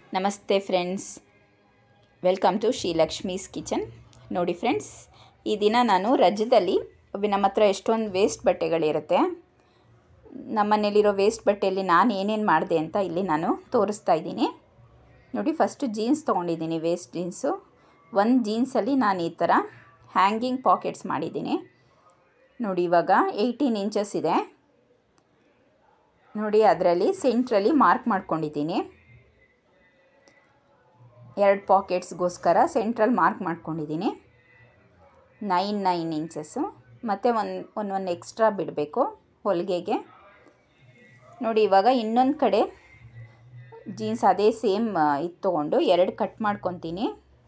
ನಮಸ್ತೆ friends welcome to Srilakshmi's kitchen ನೋಡಿ friends ಈ ದಿನ ನಾನು ರಜದಲ್ಲಿ ನಮ್ಮ ಹತ್ರ ಎಷ್ಟೊಂದು ವೇಸ್ಟ್ ಬಟ್ಟೆಗಳಿರುತ್ತೆ ನಮ್ಮನೇಲಿರೋ ವೇಸ್ಟ್ ಬಟ್ಟೆಯಲ್ಲಿ ನಾನು ಏನೇನು ಮಾಡಿದೆ ಅಂತ ಇಲ್ಲಿ ನಾನು ತೋರಿಸ್ತಾ ಇದ್ದೀನಿ ನೋಡಿ ಫಸ್ಟು ಜೀನ್ಸ್ ತೊಗೊಂಡಿದ್ದೀನಿ ವೇಸ್ಟ್ ಜೀನ್ಸು ಒಂದು ಜೀನ್ಸಲ್ಲಿ ನಾನು ಈ ಥರ ಹ್ಯಾಂಗಿಂಗ್ ಪಾಕೆಟ್ಸ್ ಮಾಡಿದ್ದೀನಿ ನೋಡಿ ಇವಾಗ ಏಯ್ಟೀನ್ ಇಂಚಸ್ ಇದೆ ನೋಡಿ ಅದರಲ್ಲಿ ಸೆಂಟ್ರಲ್ಲಿ ಮಾರ್ಕ್ ಮಾಡ್ಕೊಂಡಿದ್ದೀನಿ ಎರಡು ಪಾಕೆಟ್ಸ್ಗೋಸ್ಕರ ಸೆಂಟ್ರಲ್ ಮಾರ್ಕ್ ಮಾಡ್ಕೊಂಡಿದ್ದೀನಿ ನೈನ್ ನೈನ್ ಇಂಚಸ್ಸು ಮತ್ತು ಒಂದು ಒಂದು ಒಂದು ಎಕ್ಸ್ಟ್ರಾ ಬಿಡಬೇಕು ಹೊಲಿಗೆಗೆ ನೋಡಿ ಇವಾಗ ಇನ್ನೊಂದು ಕಡೆ ಜೀನ್ಸ್ ಅದೇ ಸೇಮ್ ಇದು ತೊಗೊಂಡು ಎರಡು ಕಟ್ ಮಾಡ್ಕೊತೀನಿ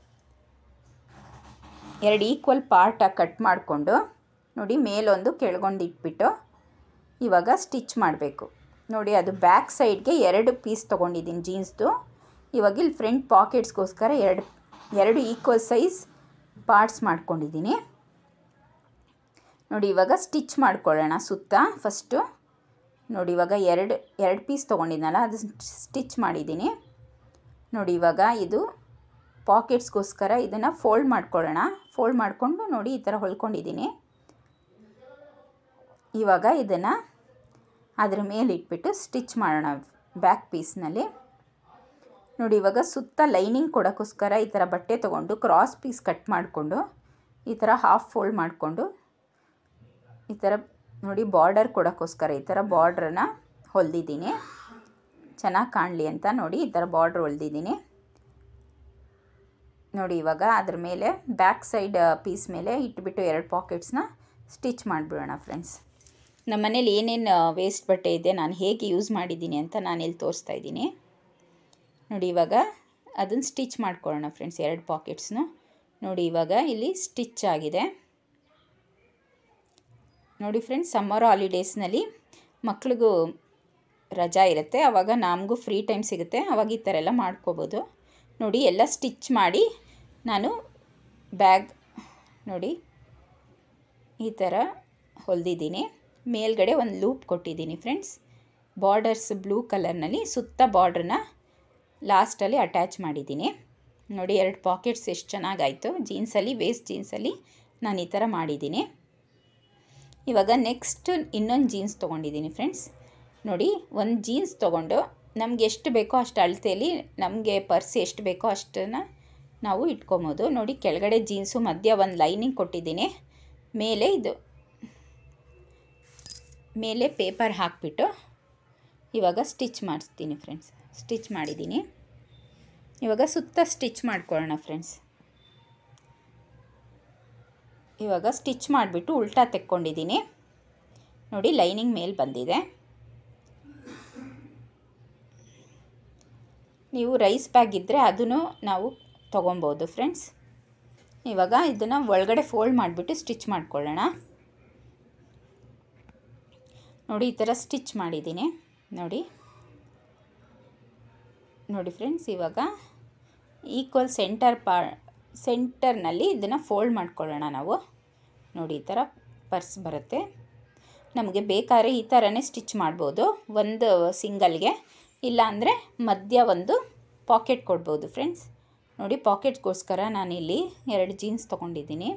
ಎರಡು ಈಕ್ವಲ್ ಪಾರ್ಟಾಗಿ ಕಟ್ ಮಾಡಿಕೊಂಡು ನೋಡಿ ಮೇಲೊಂದು ಕೆಳಗೊಂಡು ಇಟ್ಬಿಟ್ಟು ಇವಾಗ ಸ್ಟಿಚ್ ಮಾಡಬೇಕು ನೋಡಿ ಅದು ಬ್ಯಾಕ್ ಸೈಡ್ಗೆ ಎರಡು ಪೀಸ್ ತೊಗೊಂಡಿದ್ದೀನಿ ಜೀನ್ಸ್ದು ಇವಾಗ ಇಲ್ಲಿ ಫ್ರಂಟ್ ಪಾಕೆಟ್ಸ್ಗೋಸ್ಕರ ಎರಡು ಎರಡು ಈಕ್ವಲ್ ಸೈಜ್ ಪಾರ್ಟ್ಸ್ ಮಾಡ್ಕೊಂಡಿದ್ದೀನಿ ನೋಡಿ ಇವಾಗ ಸ್ಟಿಚ್ ಮಾಡ್ಕೊಳ್ಳೋಣ ಸುತ್ತ ಫಸ್ಟು ನೋಡಿ ಇವಾಗ ಎರಡು ಎರಡು ಪೀಸ್ ತೊಗೊಂಡಿದ್ನಲ್ಲ ಅದು ಸ್ಟಿಚ್ ಮಾಡಿದ್ದೀನಿ ನೋಡಿ ಇವಾಗ ಇದು ಪಾಕೆಟ್ಸ್ಗೋಸ್ಕರ ಇದನ್ನು ಫೋಲ್ಡ್ ಮಾಡ್ಕೊಳ್ಳೋಣ ಫೋಲ್ಡ್ ಮಾಡಿಕೊಂಡು ನೋಡಿ ಈ ಥರ ಹೊಲ್ಕೊಂಡಿದ್ದೀನಿ ಇವಾಗ ಇದನ್ನು ಅದ್ರ ಮೇಲೆ ಇಟ್ಬಿಟ್ಟು ಸ್ಟಿಚ್ ಮಾಡೋಣ ಬ್ಯಾಕ್ ಪೀಸ್ನಲ್ಲಿ ನೋಡಿ ಇವಾಗ ಸುತ್ತ ಲೈನಿಂಗ್ ಕೊಡೋಕ್ಕೋಸ್ಕರ ಈ ಥರ ಬಟ್ಟೆ ತೊಗೊಂಡು ಕ್ರಾಸ್ ಪೀಸ್ ಕಟ್ ಮಾಡಿಕೊಂಡು ಈ ಥರ ಹಾಫ್ ಫೋಲ್ಡ್ ಮಾಡಿಕೊಂಡು ಈ ಥರ ನೋಡಿ ಬಾರ್ಡರ್ ಕೊಡೋಕ್ಕೋಸ್ಕರ ಈ ಥರ ಬಾರ್ಡ್ರನ್ನ ಹೊಲ್ದಿದ್ದೀನಿ ಚೆನ್ನಾಗಿ ಕಾಣಲಿ ಅಂತ ನೋಡಿ ಈ ಥರ ಬಾರ್ಡ್ರ್ ಹೊಲ್ದಿದ್ದೀನಿ ನೋಡಿ ಇವಾಗ ಅದ್ರ ಮೇಲೆ ಬ್ಯಾಕ್ ಸೈಡ್ ಪೀಸ್ ಮೇಲೆ ಇಟ್ಬಿಟ್ಟು ಎರಡು ಪಾಕೆಟ್ಸ್ನ ಸ್ಟಿಚ್ ಮಾಡಿಬಿಡೋಣ ಫ್ರೆಂಡ್ಸ್ ನಮ್ಮ ಮನೇಲಿ ಏನೇನು ವೇಸ್ಟ್ ಬಟ್ಟೆ ಇದೆ ನಾನು ಹೇಗೆ ಯೂಸ್ ಮಾಡಿದ್ದೀನಿ ಅಂತ ನಾನು ಇಲ್ಲಿ ತೋರಿಸ್ತಾ ಇದ್ದೀನಿ ನೋಡಿ ಇವಾಗ ಅದನ್ನು ಸ್ಟಿಚ್ ಮಾಡ್ಕೊಳ್ಳೋಣ ಫ್ರೆಂಡ್ಸ್ ಎರಡು ಪಾಕೆಟ್ಸ್ನು ನೋಡಿ ಇವಾಗ ಇಲ್ಲಿ ಸ್ಟಿಚ್ ಆಗಿದೆ ನೋಡಿ ಫ್ರೆಂಡ್ಸ್ ಸಮ್ಮರ್ ಹಾಲಿಡೇಸ್ನಲ್ಲಿ ಮಕ್ಳಿಗೂ ರಜಾ ಇರುತ್ತೆ ಆವಾಗ ನಮಗೂ ಫ್ರೀ ಟೈಮ್ ಸಿಗುತ್ತೆ ಆವಾಗ ಈ ಥರ ಎಲ್ಲ ಮಾಡ್ಕೋಬೋದು ನೋಡಿ ಎಲ್ಲ ಸ್ಟಿಚ್ ಮಾಡಿ ನಾನು ಬ್ಯಾಗ್ ನೋಡಿ ಈ ಥರ ಹೊಲ್ದಿದ್ದೀನಿ ಮೇಲ್ಗಡೆ ಒಂದು ಲೂಪ್ ಕೊಟ್ಟಿದ್ದೀನಿ ಫ್ರೆಂಡ್ಸ್ ಬಾರ್ಡರ್ಸ್ ಬ್ಲೂ ಕಲರ್ನಲ್ಲಿ ಸುತ್ತ ಬಾರ್ಡ್ರನ್ನ ಲಾಸ್ಟಲ್ಲಿ ಅಟ್ಯಾಚ್ ಮಾಡಿದ್ದೀನಿ ನೋಡಿ ಎರಡು ಪಾಕೆಟ್ಸ್ ಎಷ್ಟು ಚೆನ್ನಾಗಾಯಿತು ಜೀನ್ಸಲ್ಲಿ ವೇಸ್ಟ್ ಜೀನ್ಸಲ್ಲಿ ನಾನು ಈ ಥರ ಮಾಡಿದ್ದೀನಿ ಇವಾಗ ನೆಕ್ಸ್ಟ್ ಇನ್ನೊಂದು ಜೀನ್ಸ್ ತೊಗೊಂಡಿದ್ದೀನಿ ಫ್ರೆಂಡ್ಸ್ ನೋಡಿ ಒಂದು ಜೀನ್ಸ್ ತೊಗೊಂಡು ನಮ್ಗೆ ಎಷ್ಟು ಬೇಕೋ ಅಷ್ಟು ಅಳತೆಯಲ್ಲಿ ನಮಗೆ ಪರ್ಸ್ ಎಷ್ಟು ಬೇಕೋ ಅಷ್ಟನ್ನು ನಾವು ಇಟ್ಕೊಬೋದು ನೋಡಿ ಕೆಳಗಡೆ ಜೀನ್ಸು ಮಧ್ಯ ಒಂದು ಲೈನಿಂಗ್ ಕೊಟ್ಟಿದ್ದೀನಿ ಮೇಲೆ ಇದು ಮೇಲೆ ಪೇಪರ್ ಹಾಕಿಬಿಟ್ಟು ಇವಾಗ ಸ್ಟಿಚ್ ಮಾಡಿಸ್ತೀನಿ ಫ್ರೆಂಡ್ಸ್ ಸ್ಟಿಚ್ ಮಾಡಿದ್ದೀನಿ ಇವಾಗ ಸುತ್ತ ಸ್ಟಿಚ್ ಮಾಡ್ಕೊಳ್ಳೋಣ ಫ್ರೆಂಡ್ಸ್ ಇವಾಗ ಸ್ಟಿಚ್ ಮಾಡಿಬಿಟ್ಟು ಉಲ್ಟಾ ತೆಕ್ಕೊಂಡಿದ್ದೀನಿ ನೋಡಿ ಲೈನಿಂಗ್ ಮೇಲೆ ಬಂದಿದೆ ನೀವು ರೈಸ್ ಬ್ಯಾಗ್ ಇದ್ದರೆ ಅದನ್ನು ನಾವು ತೊಗೊಬೋದು ಫ್ರೆಂಡ್ಸ್ ಇವಾಗ ಇದನ್ನು ಒಳಗಡೆ ಫೋಲ್ಡ್ ಮಾಡಿಬಿಟ್ಟು ಸ್ಟಿಚ್ ಮಾಡ್ಕೊಳ್ಳೋಣ ನೋಡಿ ಈ ಥರ ಸ್ಟಿಚ್ ಮಾಡಿದ್ದೀನಿ ನೋಡಿ ನೋಡಿ ಫ್ರೆಂಡ್ಸ್ ಇವಾಗ ಈಕ್ವಲ್ ಸೆಂಟರ್ ಪಾ ಸೆಂಟರ್ನಲ್ಲಿ ಇದನ್ನು ಫೋಲ್ಡ್ ಮಾಡ್ಕೊಳ್ಳೋಣ ನಾವು ನೋಡಿ ಈ ಥರ ಪರ್ಸ್ ಬರುತ್ತೆ ನಮಗೆ ಬೇಕಾದ್ರೆ ಈ ಥರನೇ ಸ್ಟಿಚ್ ಮಾಡ್ಬೋದು ಒಂದು ಸಿಂಗಲ್ಗೆ ಇಲ್ಲಾಂದರೆ ಮಧ್ಯ ಒಂದು ಪಾಕೆಟ್ ಕೊಡ್ಬೋದು ಫ್ರೆಂಡ್ಸ್ ನೋಡಿ ಪಾಕೆಟ್ಗೋಸ್ಕರ ನಾನಿಲ್ಲಿ ಎರಡು ಜೀನ್ಸ್ ತೊಗೊಂಡಿದ್ದೀನಿ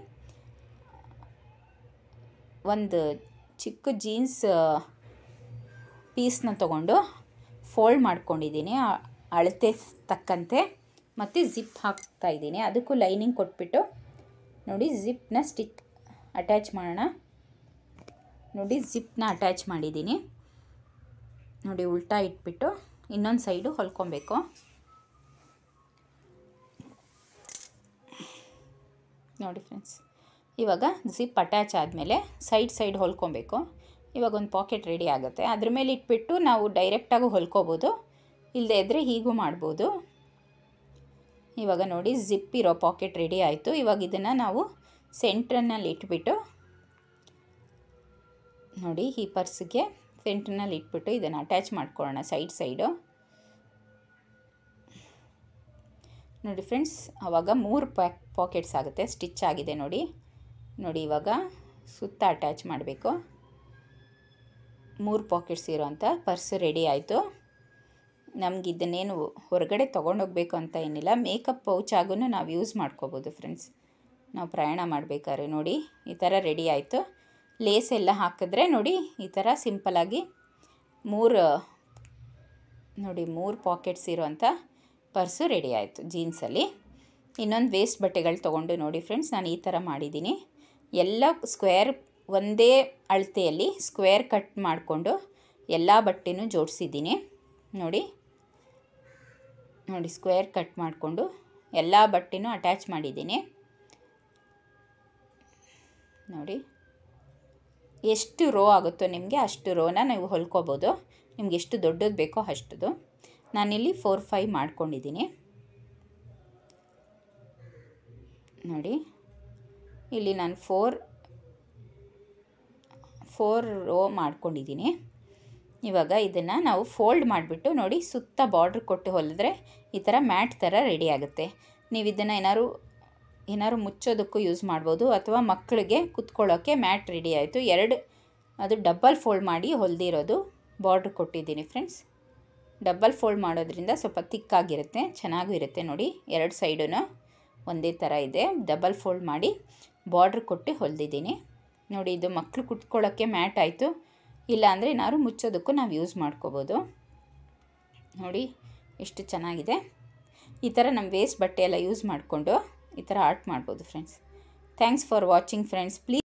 ಒಂದು ಚಿಕ್ಕ ಜೀನ್ಸ್ ಪೀಸ್ನ ತೊಗೊಂಡು ಫೋಲ್ಡ್ ಮಾಡ್ಕೊಂಡಿದ್ದೀನಿ ಅಳತೆ ತಕ್ಕಂತೆ ಮತ್ತು ಜಿಪ್ ಹಾಕ್ತಾ ಇದ್ದೀನಿ ಅದಕ್ಕೂ ಲೈನಿಂಗ್ ಕೊಟ್ಬಿಟ್ಟು ನೋಡಿ ಜಿಪ್ನ ಸ್ಟಿಚ್ ಅಟ್ಯಾಚ್ ಮಾಡೋಣ ನೋಡಿ ಜಿಪ್ನ ಅಟ್ಯಾಚ್ ಮಾಡಿದ್ದೀನಿ ನೋಡಿ ಉಲ್ಟಾ ಇಟ್ಬಿಟ್ಟು ಇನ್ನೊಂದು ಸೈಡು ಹೊಲ್ಕೊಬೇಕು ನೋಡಿ ಫ್ರೆಂಡ್ಸ್ ಇವಾಗ ಜಿಪ್ ಅಟ್ಯಾಚ್ ಆದಮೇಲೆ ಸೈಡ್ ಸೈಡ್ ಹೊಲ್ಕೊಬೇಕು ಇವಾಗ ಒಂದು ಪಾಕೆಟ್ ರೆಡಿ ಆಗುತ್ತೆ ಅದ್ರ ಮೇಲೆ ಇಟ್ಬಿಟ್ಟು ನಾವು ಡೈರೆಕ್ಟಾಗಿ ಹೊಲ್ಕೋಬೋದು ಇಲ್ಲದೇ ಇದ್ದರೆ ಹೀಗೂ ಮಾಡ್ಬೋದು ಇವಾಗ ನೋಡಿ ಜಿಪ್ ಇರೋ ಪಾಕೆಟ್ ರೆಡಿ ಆಯಿತು ಇವಾಗ ಇದನ್ನು ನಾವು ಸೆಂಟ್ರನಲ್ಲಿ ಇಟ್ಬಿಟ್ಟು ನೋಡಿ ಈ ಪರ್ಸ್ಗೆ ಸೆಂಟ್ರನಲ್ಲಿ ಇಟ್ಬಿಟ್ಟು ಇದನ್ನು ಅಟ್ಯಾಚ್ ಮಾಡ್ಕೊಳ್ಳೋಣ ಸೈಡ್ ಸೈಡು ನೋಡಿ ಫ್ರೆಂಡ್ಸ್ ಆವಾಗ ಮೂರು ಪ್ಯಾಕ್ ಪಾಕೆಟ್ಸ್ ಆಗುತ್ತೆ ಸ್ಟಿಚ್ ಆಗಿದೆ ನೋಡಿ ನೋಡಿ ಇವಾಗ ಸುತ್ತ ಅಟ್ಯಾಚ್ ಮಾಡಬೇಕು ಮೂರು ಪಾಕೆಟ್ಸ್ ಇರೋಂಥ ಪರ್ಸ್ ರೆಡಿ ಆಯಿತು ನಮ್ಗೆ ಇದನ್ನೇನು ಹೊರಗಡೆ ತೊಗೊಂಡೋಗ್ಬೇಕು ಅಂತ ಏನಿಲ್ಲ ಮೇಕಪ್ ಪೌಚಾಗೂ ನಾವು ಯೂಸ್ ಮಾಡ್ಕೋಬೋದು ಫ್ರೆಂಡ್ಸ್ ನಾವು ಪ್ರಯಾಣ ಮಾಡಬೇಕಾದ್ರೆ ನೋಡಿ ಈ ಥರ ರೆಡಿ ಆಯಿತು ಲೇಸ್ ಎಲ್ಲ ಹಾಕಿದ್ರೆ ನೋಡಿ ಈ ಥರ ಸಿಂಪಲಾಗಿ ಮೂರು ನೋಡಿ ಮೂರು ಪಾಕೆಟ್ಸ್ ಇರೋವಂಥ ಪರ್ಸು ರೆಡಿ ಆಯಿತು ಜೀನ್ಸಲ್ಲಿ ಇನ್ನೊಂದು ವೇಸ್ಟ್ ಬಟ್ಟೆಗಳು ತೊಗೊಂಡು ನೋಡಿ ಫ್ರೆಂಡ್ಸ್ ನಾನು ಈ ಥರ ಮಾಡಿದ್ದೀನಿ ಎಲ್ಲ ಸ್ಕ್ವೇರ್ ಒಂದೇ ಅಳತೆಯಲ್ಲಿ ಸ್ಕ್ವೇರ್ ಕಟ್ ಮಾಡಿಕೊಂಡು ಎಲ್ಲ ಬಟ್ಟೆನೂ ಜೋಡಿಸಿದ್ದೀನಿ ನೋಡಿ ನೋಡಿ ಸ್ಕ್ವೇರ್ ಕಟ್ ಮಾಡಿಕೊಂಡು ಎಲ್ಲ ಬಟ್ಟೆನೂ ಅಟ್ಯಾಚ್ ಮಾಡಿದ್ದೀನಿ ನೋಡಿ ಎಷ್ಟು ರೋ ಆಗುತ್ತೋ ನಿಮಗೆ ಅಷ್ಟು ರೋನ ನೀವು ಹೊಲ್ಕೋಬೋದು ನಿಮ್ಗೆ ಎಷ್ಟು ದೊಡ್ಡದು ಬೇಕೋ ಅಷ್ಟದು ನಾನಿಲ್ಲಿ ಫೋರ್ ಫೈವ್ ಮಾಡ್ಕೊಂಡಿದ್ದೀನಿ ನೋಡಿ ಇಲ್ಲಿ ನಾನು ಫೋರ್ ಫೋರ್ ರೋ ಮಾಡ್ಕೊಂಡಿದ್ದೀನಿ ಇವಾಗ ಇದನ್ನು ನಾವು ಫೋಲ್ಡ್ ಮಾಡಿಬಿಟ್ಟು ನೋಡಿ ಸುತ್ತ ಬಾರ್ಡ್ರ್ ಕೊಟ್ಟು ಹೊಲಿದ್ರೆ ಈ ಥರ ಮ್ಯಾಟ್ ಥರ ರೆಡಿ ಆಗುತ್ತೆ ನೀವು ಇದನ್ನು ಏನಾದ್ರು ಏನಾದ್ರು ಮುಚ್ಚೋದಕ್ಕೂ ಯೂಸ್ ಮಾಡ್ಬೋದು ಅಥವಾ ಮಕ್ಕಳಿಗೆ ಕುತ್ಕೊಳ್ಳೋಕ್ಕೆ ಮ್ಯಾಟ್ ರೆಡಿ ಆಯಿತು ಎರಡು ಅದು ಡಬ್ಬಲ್ ಫೋಲ್ಡ್ ಮಾಡಿ ಹೊಲಿದಿರೋದು ಬಾರ್ಡ್ರ್ ಕೊಟ್ಟಿದ್ದೀನಿ ಫ್ರೆಂಡ್ಸ್ ಡಬ್ಬಲ್ ಫೋಲ್ಡ್ ಮಾಡೋದ್ರಿಂದ ಸ್ವಲ್ಪ ತಿಕ್ಕಾಗಿರುತ್ತೆ ಚೆನ್ನಾಗೂ ಇರುತ್ತೆ ನೋಡಿ ಎರಡು ಸೈಡೂ ಒಂದೇ ಥರ ಇದೆ ಡಬಲ್ ಫೋಲ್ಡ್ ಮಾಡಿ ಬಾರ್ಡ್ರ್ ಕೊಟ್ಟು ಹೊಲಿದಿದ್ದೀನಿ ನೋಡಿ ಇದು ಮಕ್ಕಳು ಕುತ್ಕೊಳ್ಳೋಕ್ಕೆ ಮ್ಯಾಟ್ ಆಯಿತು ಇಲ್ಲಾಂದರೆ ಏನಾದ್ರು ಮುಚ್ಚೋದಕ್ಕೂ ನಾವು ಯೂಸ್ ಮಾಡ್ಕೋಬೋದು ನೋಡಿ ಎಷ್ಟು ಚೆನ್ನಾಗಿದೆ ಈ ಥರ ನಮ್ಮ ವೇಸ್ಟ್ ಬಟ್ಟೆ ಎಲ್ಲ ಯೂಸ್ ಮಾಡಿಕೊಂಡು ಈ ಥರ ಆರ್ಟ್ ಮಾಡ್ಬೋದು friends thanks for watching friends please